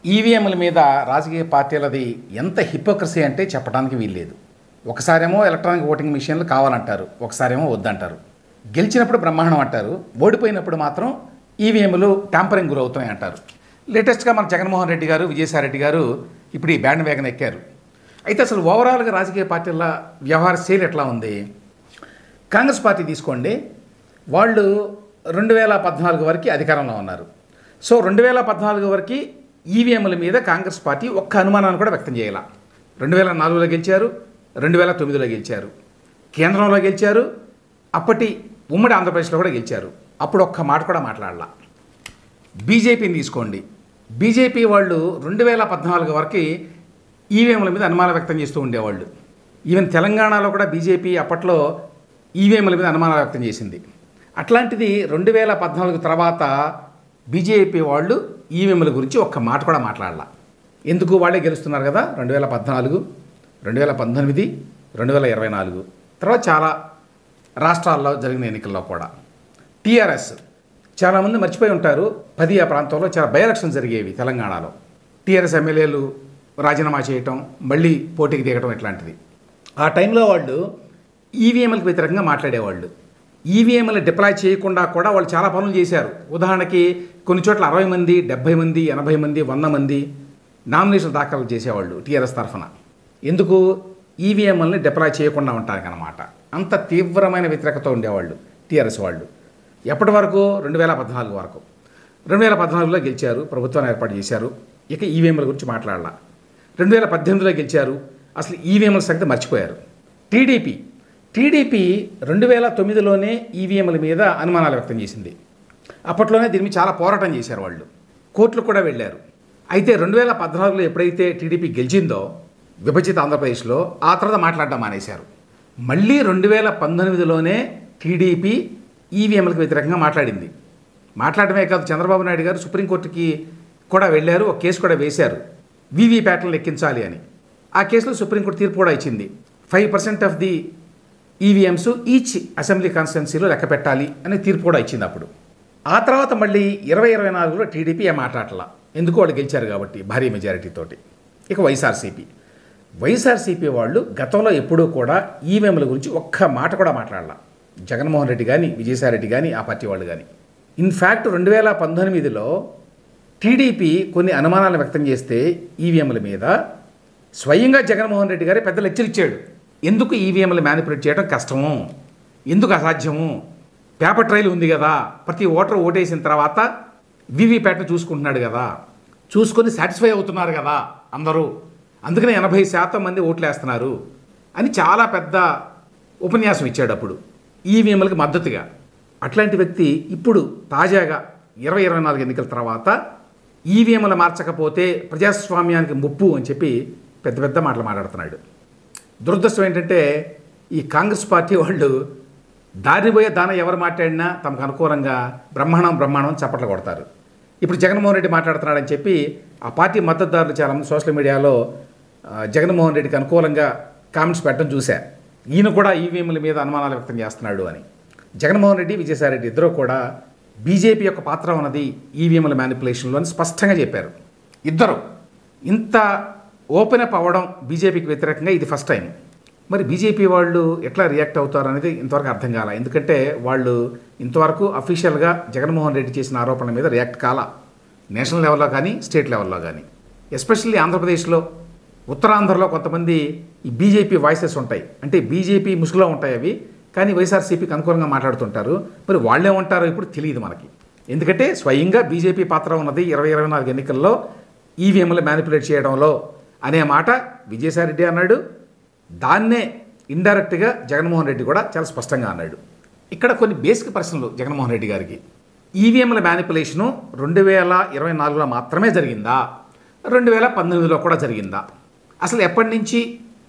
ఈవీఎంల మీద రాజకీయ పార్టీలది ఎంత హిపోక్రసీ అంటే చెప్పడానికి వీల్లేదు ఒకసారేమో ఎలక్ట్రానిక్ ఓటింగ్ మిషన్లు కావాలంటారు ఒకసారేమో వద్దంటారు గెలిచినప్పుడు బ్రహ్మాండం అంటారు ఓడిపోయినప్పుడు మాత్రం ఈవీఎంలు ట్యాంపరింగ్ గురవుతున్నాయి అంటారు లేటెస్ట్గా మన జగన్మోహన్ రెడ్డి గారు విజయసాయిరెడ్డి గారు ఇప్పుడు ఈ బ్యాండ్ వేగన్ ఎక్కారు అయితే అసలు ఓవరాల్గా రాజకీయ పార్టీల వ్యవహార శైలి ఎట్లా ఉంది కాంగ్రెస్ పార్టీ తీసుకోండి వాళ్ళు రెండు వేల పద్నాలుగు వరకు అధికారంలో ఉన్నారు సో రెండు వేల పద్నాలుగు వరకు ఈవీఎంల మీద కాంగ్రెస్ పార్టీ ఒక్క అనుమానాన్ని కూడా వ్యక్తం చేయాల రెండు వేల నాలుగులో గెలిచారు రెండు వేల తొమ్మిదిలో గెలిచారు కేంద్రంలో గెలిచారు అప్పటి ఉమ్మడి ఆంధ్రప్రదేశ్లో కూడా గెలిచారు అప్పుడు ఒక్క మాట కూడా మాట్లాడాల బీజేపీని తీసుకోండి బీజేపీ వాళ్ళు రెండు వేల పద్నాలుగు వరకు ఈవీఎంల మీద అనుమానం వ్యక్తం చేస్తూ ఉండేవాళ్ళు ఈవెన్ తెలంగాణలో కూడా బీజేపీ అప్పట్లో ఈవీఎంల మీద అనుమానాలు వ్యక్తం చేసింది అట్లాంటిది రెండు వేల పద్నాలుగు తర్వాత బీజేపీ వాళ్ళు ఈవీఎంల గురించి ఒక్క మాట కూడా మాట్లాడాల ఎందుకు వాళ్ళే గెలుస్తున్నారు కదా రెండు వేల పద్నాలుగు రెండు వేల పంతొమ్మిది రెండు వేల ఇరవై నాలుగు తర్వాత చాలా రాష్ట్రాల్లో జరిగిన ఎన్నికల్లో కూడా టీఆర్ఎస్ చాలామంది మర్చిపోయి ఉంటారు పది ఆ ప్రాంతంలో చాలా బై ఎలక్షన్ జరిగేవి తెలంగాణలో టీఆర్ఎస్ ఎమ్మెల్యేలు రాజీనామా చేయటం మళ్ళీ పోటీకి దిగటం ఇట్లాంటిది ఆ టైంలో వాళ్ళు ఈవీఎంలకు వ్యతిరేకంగా మాట్లాడేవాళ్ళు ఈవీఎంలు డిప్లాయ్ చేయకుండా కూడా వాళ్ళు చాలా పనులు చేశారు ఉదాహరణకి కొన్ని చోట్ల అరవై మంది డెబ్బై మంది ఎనభై మంది వంద మంది నామినేషన్ దాఖలు చేసేవాళ్ళు టీఆర్ఎస్ తరఫున ఎందుకు ఈవీఎంలని డిప్లాయ్ చేయకుండా ఉంటానికి అనమాట అంత తీవ్రమైన వ్యతిరేకత ఉండేవాళ్ళు టీఆర్ఎస్ వాళ్ళు ఎప్పటి వరకు రెండు వేల పద్నాలుగు వరకు రెండు వేల పద్నాలుగులో గెలిచారు ప్రభుత్వాన్ని ఏర్పాటు చేశారు ఇక ఈవీఎంల గురించి మాట్లాడాల రెండు వేల పద్దెనిమిదిలో గెలిచారు అసలు ఈవీఎంల సంగతి మర్చిపోయారు టీడీపీ టీడీపీ రెండు వేల తొమ్మిదిలోనే ఈవీఎంల మీద అనుమానాలు వ్యక్తం చేసింది అప్పట్లోనే దీని మీద చాలా పోరాటం చేశారు వాళ్ళు కోర్టులు కూడా వెళ్ళారు అయితే రెండు వేల పద్నాలుగులో ఎప్పుడైతే టీడీపీ గెలిచిందో విభజిత ఆంధ్రప్రదేశ్లో ఆ తర్వాత మాట్లాడడం మానేశారు మళ్ళీ రెండు వేల పంతొమ్మిదిలోనే టీడీపీ ఈవీఎంలకు వ్యతిరేకంగా మాట్లాడింది మాట్లాడమే కాదు చంద్రబాబు నాయుడు గారు సుప్రీంకోర్టుకి కూడా వెళ్ళారు ఒక కేసు కూడా వేశారు వీవీప్యాట్లను లెక్కించాలి అని ఆ కేసులో సుప్రీంకోర్టు తీర్పు కూడా ఇచ్చింది five percent of the EVMs each assembly కాన్స్టిట్యున్సీలో లెక్క పెట్టాలి అనే తీర్పు కూడా ఇచ్చింది అప్పుడు ఆ తర్వాత మళ్ళీ ఇరవై ఇరవై నాలుగులో టీడీపీ ఏ మాట్లాడలా ఎందుకు వాళ్ళు గెలిచారు కాబట్టి భారీ మెజారిటీ తోటి ఇక వైఎస్ఆర్సీపీ వైఎస్ఆర్సీపీ వాళ్ళు గతంలో ఎప్పుడూ కూడా ఈవీఎంల గురించి ఒక్క మాట కూడా మాట్లాడాల జగన్మోహన్ రెడ్డి కానీ విజయసాయిరెడ్డి కానీ ఆ పార్టీ వాళ్ళు కానీ ఇన్ఫ్యాక్ట్ రెండు వేల పంతొమ్మిదిలో టీడీపీ కొన్ని అనుమానాలు వ్యక్తం చేస్తే ఈవీఎంల మీద స్వయంగా జగన్మోహన్ రెడ్డి గారే పెద్ద లెక్చర్ ఇచ్చాడు ఎందుకు ఈవీఎంలు మ్యానిపులేట్ చేయడం కష్టము ఎందుకు అసాధ్యము పేపర్ ట్రైల్ ఉంది కదా ప్రతి ఓటర్ ఓటేసిన తర్వాత వీవీప్యాట్ను చూసుకుంటున్నాడు కదా చూసుకొని సాటిస్ఫై అవుతున్నారు కదా అందరూ అందుకనే ఎనభై శాతం మంది ఓట్లేస్తున్నారు అని చాలా పెద్ద ఉపన్యాసం ఇచ్చాడు అప్పుడు ఈవీఎంలకు మద్దతుగా అట్లాంటి వ్యక్తి ఇప్పుడు తాజాగా ఇరవై ఇరవై నాలుగు ఎన్నికల తర్వాత ఈవీఎంలు మార్చకపోతే ప్రజాస్వామ్యానికి ముప్పు అని చెప్పి పెద్ద పెద్ద మాటలు మాట్లాడుతున్నాడు దురదృష్టం ఏంటంటే ఈ కాంగ్రెస్ పార్టీ వాళ్ళు దారిని పోయే దాన ఎవరు మాట్లాడినా తమకు అనుకూలంగా బ్రహ్మాండం బ్రహ్మాండం అని చప్పట్లు కొడతారు ఇప్పుడు జగన్మోహన్ రెడ్డి మాట్లాడుతున్నాడని చెప్పి ఆ పార్టీ మద్దతుదారులు చాలామంది సోషల్ మీడియాలో ఆ, జగన్మోహన్ రెడ్డికి అనుకూలంగా కామెంట్స్ పెట్టడం చూశా ఈయన కూడా ఈవీఎంల మీద అనుమానాలు వ్యక్తం చేస్తున్నాడు అని జగన్మోహన్ రెడ్డి విజయసాయిరెడ్డి ఇద్దరు కూడా బీజేపీ యొక్క పాత్ర ఉన్నది ఈవీఎంల మ్యానిపులేషన్లో అని స్పష్టంగా చెప్పారు ఇద్దరు ఇంత ఓపెన్ అప్ అవ్వడం బీజేపీకి వ్యతిరేకంగా ఇది ఫస్ట్ టైం మరి బీజేపీ వాళ్ళు ఎట్లా రియాక్ట్ అవుతారు అనేది ఇంతవరకు అర్థం కాల ఎందుకంటే వాళ్ళు ఇంతవరకు అఫీషియల్గా జగన్మోహన్ రెడ్డి చేసిన ఆరోపణల మీద రియాక్ట్ కాల నేషనల్ లెవెల్లో కానీ స్టేట్ లెవెల్లో కానీ ఎస్పెషల్లీ ఆంధ్రప్రదేశ్లో ఉత్తరాంధ్రలో కొంతమంది ఈ బీజేపీ వాయిసెస్ ఉంటాయి అంటే బీజేపీ ముసుగులో ఉంటాయి అవి కానీ వైఎస్ఆర్సీపీకి అనుకూలంగా మాట్లాడుతుంటారు మరి వాళ్ళే ఉంటారో ఇప్పుడు తెలియదు మనకి ఎందుకంటే స్వయంగా బీజేపీ పాత్ర ఉన్నది ఇరవై ఇరవై నాలుగు ఎన్నికల్లో ఈవీఎంలు మ్యానిపులేట్ చేయడంలో అనే మాట విజయసాయిరెడ్డి అన్నాడు దాన్నే ఇండైరెక్ట్గా జగన్మోహన్ రెడ్డి కూడా చాలా స్పష్టంగా అన్నాడు ఇక్కడ కొన్ని బేసిక్ ప్రశ్నలు జగన్మోహన్ రెడ్డి గారికి ఈవీఎంల మ్యానిపులేషను రెండు వేల ఇరవై నాలుగులో మాత్రమే జరిగిందా రెండు వేల పంతొమ్మిదిలో కూడా జరిగిందా అసలు ఎప్పటి నుంచి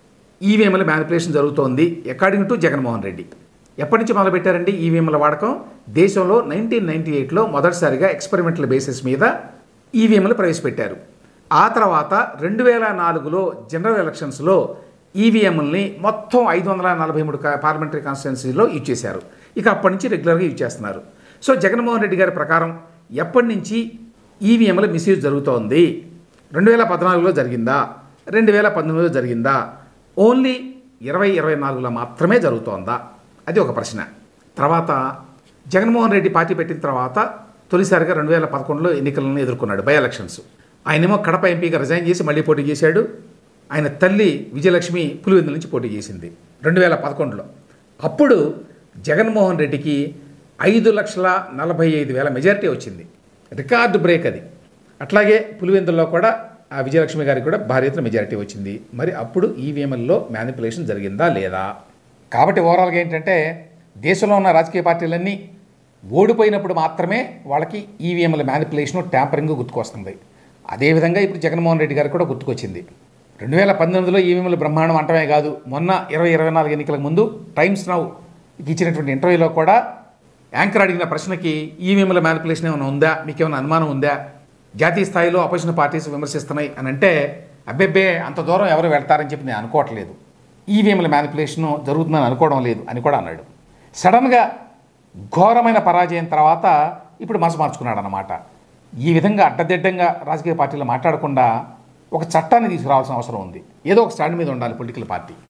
ఈవీఎంల మ్యానిపులేషన్ జరుగుతోంది అకార్డింగ్ టు జగన్మోహన్ రెడ్డి ఎప్పటి నుంచి మొదలుపెట్టారండి ఈవీఎంల వాడకం దేశంలో నైన్టీన్ నైన్టీ ఎయిట్లో మొదటిసారిగా ఎక్స్పెరిమెంటల్ బేసిస్ మీద ఈవీఎంలు ప్రవేశపెట్టారు ఆ తర్వాత రెండు వేల నాలుగులో జనరల్ ఎలక్షన్స్లో ఈవీఎంలని మొత్తం ఐదు వందల నలభై మూడు పార్లమెంటరీ కాన్స్టిట్యున్సీలో యూజ్ చేశారు ఇక అప్పటి నుంచి రెగ్యులర్గా యూజ్ చేస్తున్నారు సో జగన్మోహన్ రెడ్డి గారి ప్రకారం ఎప్పటి నుంచి ఈవీఎంల మిస్యూజ్ జరుగుతోంది రెండు వేల పద్నాలుగులో జరిగిందా రెండు వేల పంతొమ్మిదిలో జరిగిందా ఓన్లీ ఇరవై ఇరవై నాలుగులో మాత్రమే జరుగుతోందా అది ఒక ప్రశ్న తర్వాత జగన్మోహన్ రెడ్డి పార్టీ పెట్టిన తర్వాత తొలిసారిగా రెండు వేల పదకొండులో ఎన్నికలను ఎదుర్కొన్నాడు బై ఎలక్షన్స్ ఆయనేమో కడప ఎంపీగా రిజైన్ చేసి మళ్ళీ పోటీ చేశాడు ఆయన తల్లి విజయలక్ష్మి పులివెందుల నుంచి పోటీ చేసింది రెండు వేల పదకొండులో అప్పుడు జగన్మోహన్ రెడ్డికి ఐదు లక్షల నలభై ఐదు వేల మెజారిటీ వచ్చింది రికార్డు బ్రేక్ అది అట్లాగే పులివెందుల్లో కూడా ఆ విజయలక్ష్మి గారికి కూడా భారీ ఎత్తున మెజారిటీ వచ్చింది మరి అప్పుడు ఈవీఎంఎల్లో మ్యానిపులేషన్ జరిగిందా లేదా కాబట్టి ఓవరాల్గా ఏంటంటే దేశంలో ఉన్న రాజకీయ పార్టీలన్నీ ఓడిపోయినప్పుడు మాత్రమే వాళ్ళకి ఈవీఎంల మ్యానిపులేషన్ ట్యాంపరింగ్ గుర్తుకొస్తుంది అదేవిధంగా ఇప్పుడు జగన్మోహన్ రెడ్డి గారికి కూడా గుర్తుకొచ్చింది రెండు వేల పంతొమ్మిదిలో ఈవీఎంలు బ్రహ్మాండం అంటమే కాదు మొన్న ఇరవై ఇరవై నాలుగు ఎన్నికలకు ముందు టైమ్స్ నౌ ఇచ్చినటువంటి ఇంటర్వ్యూలో కూడా యాంకర్ అడిగిన ప్రశ్నకి ఈవీఎంల మ్యానిపులేషన్ ఏమైనా ఉందా మీకు ఏమైనా అనుమానం ఉందా జాతీయ స్థాయిలో అపోజిషన్ పార్టీస్ విమర్శిస్తున్నాయి అని అంటే అబ్బెబ్బే అంత దూరం ఎవరు వెళ్తారని చెప్పి నేను అనుకోవట్లేదు ఈవీఎంల మ్యానిపులేషన్ జరుగుతుందని అనుకోవడం లేదు అని కూడా అన్నాడు సడన్గా ఘోరమైన పరాజయం తర్వాత ఇప్పుడు మనసు మార్చుకున్నాడు అనమాట ఈ విధంగా అడ్డదిడ్డంగా రాజకీయ పార్టీలు మాట్లాడకుండా ఒక చట్టాన్ని తీసుకురావాల్సిన అవసరం ఉంది ఏదో ఒక స్టాండ్ మీద ఉండాలి పొలిటికల్ పార్టీ